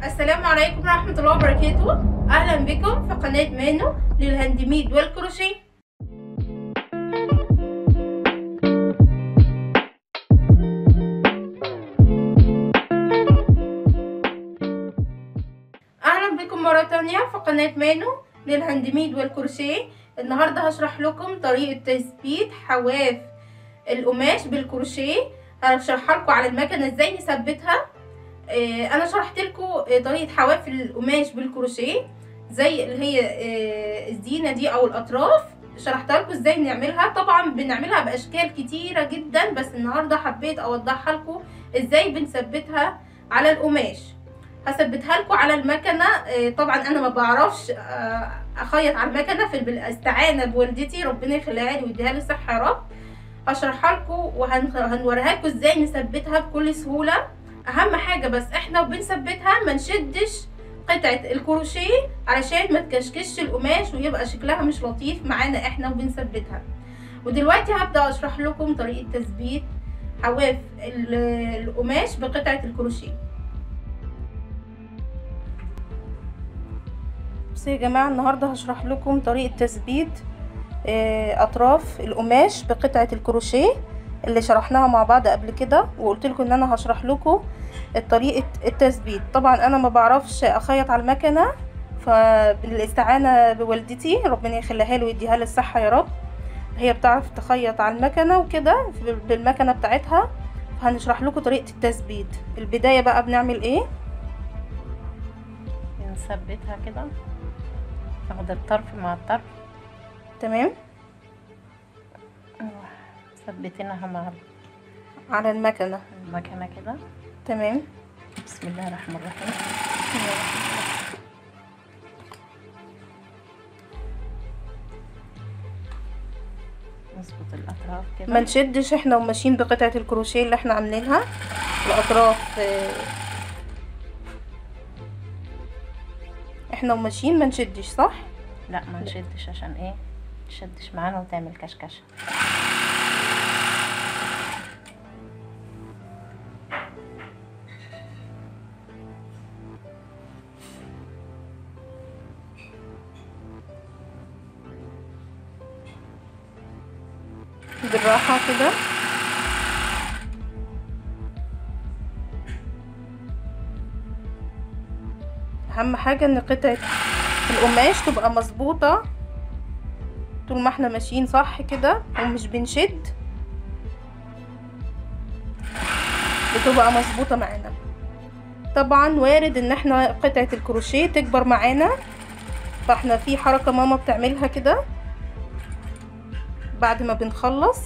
السلام عليكم ورحمة الله وبركاته أهلا بكم في قناة مانو للهاند ميد والكروشيه أهلا بكم مرة تانية في قناة مانو للهاند ميد والكروشيه النهاردة هشرح لكم طريقة تثبيت حواف القماش بالكروشيه هشرحها لكم على المكنة ازاي نثبتها آه، انا شرحت لكم طريقه حواف القماش بالكروشيه زي اللي هي آه، الزينه دي او الاطراف شرحتها لكم ازاي نعملها طبعا بنعملها باشكال كتيره جدا بس النهارده حبيت اوضحها لكم ازاي بنثبتها على القماش هثبتها لكم على المكنه آه، طبعا انا ما بعرفش اخيط على المكنه في الاستعانه بوالدتي ربنا يخليها لي ويديها لي الصحه يا رب هشرحها لكم وهنوريها لكم ازاي نثبتها بكل سهوله اهم حاجه بس احنا وبنثبتها ما نشدش قطعه الكروشيه علشان ما تكشكش القماش ويبقى شكلها مش لطيف معانا احنا وبنثبتها ودلوقتي هبدا اشرح لكم طريقه تثبيت حواف القماش بقطعه الكروشيه بصوا يا جماعه النهارده هشرح لكم طريقه تثبيت اطراف القماش بقطعه الكروشيه اللي شرحناها مع بعض قبل كده وقلت لكم ان انا هشرح لكم طريقه التثبيت طبعا انا ما بعرفش اخيط على المكنه فبالاستعانه بوالدتي ربنا يخليها لي ويديها لي الصحه يا رب هي بتعرف تخيط على المكنه وكده بالمكنه بتاعتها فهنشرح لكم طريقه التثبيت البدايه بقى بنعمل ايه بنثبتها كده ناخد الطرف مع الطرف تمام مثبتينها مع على المكنه المكنه كده تمام بسم الله الرحمن الرحيم نظبط الاطراف كده ما نشدش احنا وماشيين بقطعه الكروشيه اللي احنا عاملينها الاطراف احنا وماشيين ما نشدش صح لا ما نشدش عشان ايه تشدش معانا وتعمل كشكشه بالراحة كده اهم حاجة ان قطعة القماش تبقى مظبوطة طول ما احنا ماشيين صح كده ومش بنشد بتبقى مظبوطة معانا طبعا وارد ان احنا قطعة الكروشيه تكبر معانا فاحنا في حركة ماما بتعملها كده بعد ما بنخلص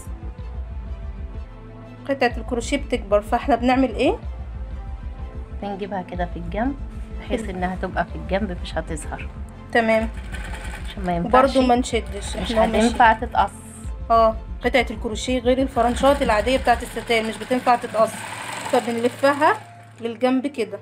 قطعة الكروشيه بتكبر فاحنا بنعمل ايه بنجيبها كده في الجنب بحيث انها تبقى في الجنب مش هتظهر تمام عشان ما ينفعش برضو ما نشدش مش هتنفع تتقص اه قطعة الكروشيه غير الفرنشات العادية بتاعت الستان مش بتنفع تتقص فبنلفها للجنب كده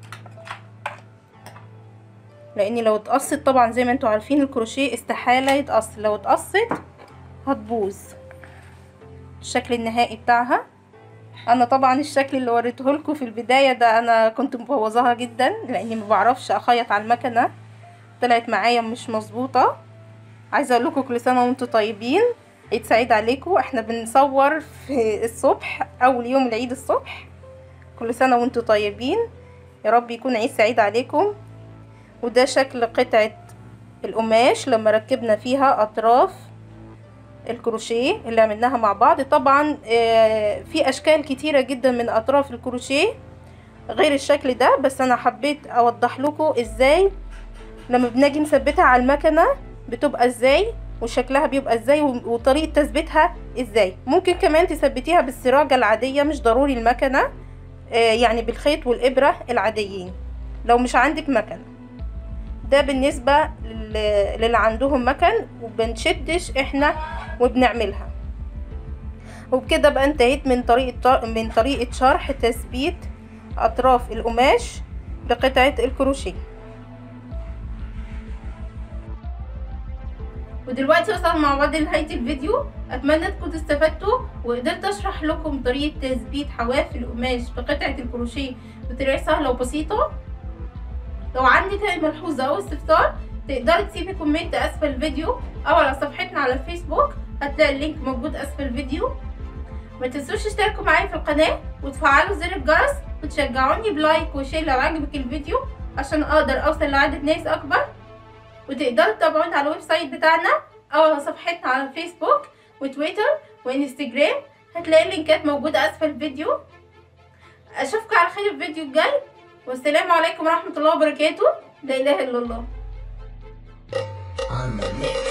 لان لو اتقصت طبعا زي ما انتوا عارفين الكروشيه استحالة يتقص لو اتقصت هتبوظ الشكل النهائي بتاعها انا طبعا الشكل اللي وريته لكم في البدايه ده انا كنت مبوظاها جدا لاني ما بعرفش اخيط على المكنه طلعت معايا مش مظبوطه عايزه اقول لكم كل سنه وانتم طيبين عيد سعيد عليكم احنا بنصور في الصبح اول يوم العيد الصبح كل سنه وانتم طيبين يا رب يكون عيد سعيد عليكم وده شكل قطعه القماش لما ركبنا فيها اطراف الكروشيه اللي عملناها مع بعض طبعا في اشكال كتيره جدا من اطراف الكروشيه غير الشكل ده بس انا حبيت اوضح لكم ازاي لما بنجي نثبتها على المكنه بتبقى ازاي وشكلها بيبقى ازاي وطريقه تثبيتها ازاي ممكن كمان تثبتيها بالسراجه العاديه مش ضروري المكنه يعني بالخيط والابره العاديين لو مش عندك مكنه ده بالنسبه للي عندهم مكن وبنشدش احنا وبنعملها وبكده بقى انتهيت من طريقة من طريقة شرح تثبيت أطراف القماش بقطعة الكروشيه ودلوقتي وصلنا مع بعض لنهاية الفيديو أتمنى تكونوا استفدتوا وقدرت أشرح لكم طريقة تثبيت حواف القماش بقطعة الكروشيه بطريقة سهلة وبسيطة لو عندك اي ملحوظه او استفسار تقدري تسيبي كومنت اسفل الفيديو او على صفحتنا على الفيسبوك هتلاقي اللينك موجود اسفل الفيديو ما تنسوش تشتركوا معايا في القناه وتفعلوا زر الجرس وتشجعوني بلايك وشير لو عجبك الفيديو عشان اقدر اوصل لعدد ناس اكبر وتقدروا تتابعونا على الويب سايت بتاعنا او على صفحتنا على الفيسبوك وتويتر وانستجرام هتلاقي اللينكات موجوده اسفل الفيديو اشوفكم على خير الفيديو الجاي والسلام عليكم ورحمه الله وبركاته لا اله الا الله I'm a